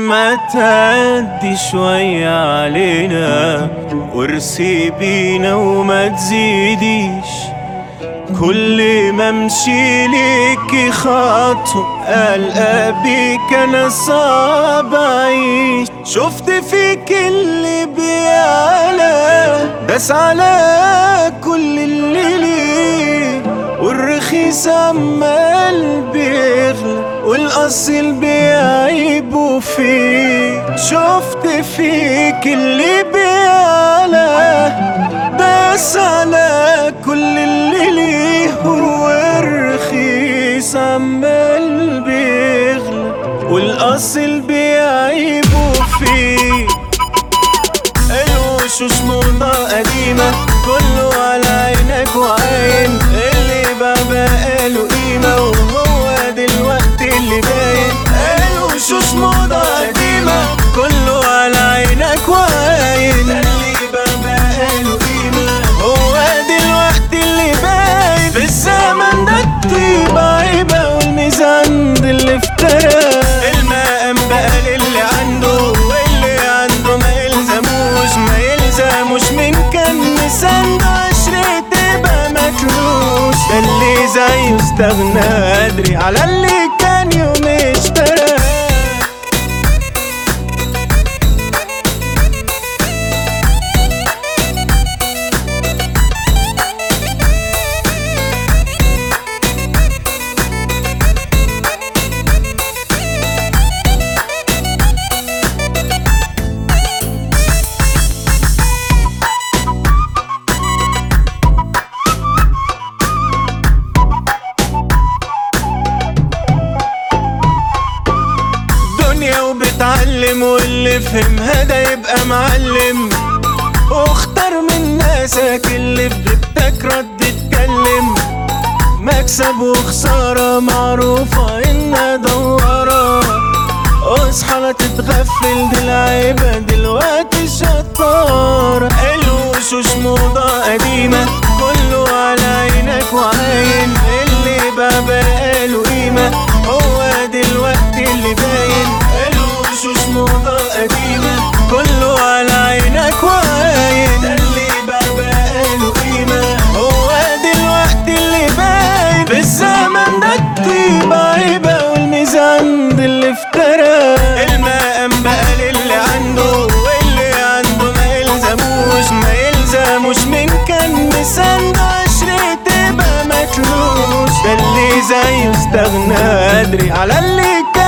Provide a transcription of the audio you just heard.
ما تهدي شوية علينا وارسي بينا وما تزيديش كل ما امشي ليكي خطوة ألقى بيك أنا صعب أعيش شفت فيك اللي بيعلى داس على كل اللي ليه والرخيص عمال بيغلى والأصيل بيعيبوا فيه شفت فيك اللي بيعلى داس على كل اللي ليه والرخيص عمال بيغلى والأصيل بيعيبوا فيه الوشوش موضة قديمة كله على عينك وعين اللي بقى بقاله قيمة وهو دلوقتي اللي باين الوشوش موضة قديمة كله على عينك وعين اللي بقى بقاله قيمة هو دلوقتي اللي باين في الزمن ده الطيبة عيبة والميزان ده اللي افترى المقام بقى للي عنده واللي عنده ما يلزموش ما يلزموش من كان مسند عشرة تبقى مكروش ده اللي زيه استغنى ادري على اللي كان يوم اشترى دنيا وبتعلم واللي فهمها ده يبقى معلم واختار من ناسك اللي في بيتك رد اتكلم مكسب وخسارة معروفة انها دوارة اصحى لا تتغفل دي العيبة دلوقتي شطارة الوشوش موضة قديمة كله على عينك وعين اللي بقى بقاله قيمة هو دلوقتي اللي باين الوشوش موضة قديمة كله على عينك وعين اللي بقى بقاله قيمة هو دلوقتي اللي باين في الزمن ده الطيبة عيبة والميزان ده اللي افترى المقام بقى للي عنده واللي عنده ما يلزموش ما يلزموش من كان مسند عشرة تبقى مكروش ده اللي زيه استغنى ادري على اللي كان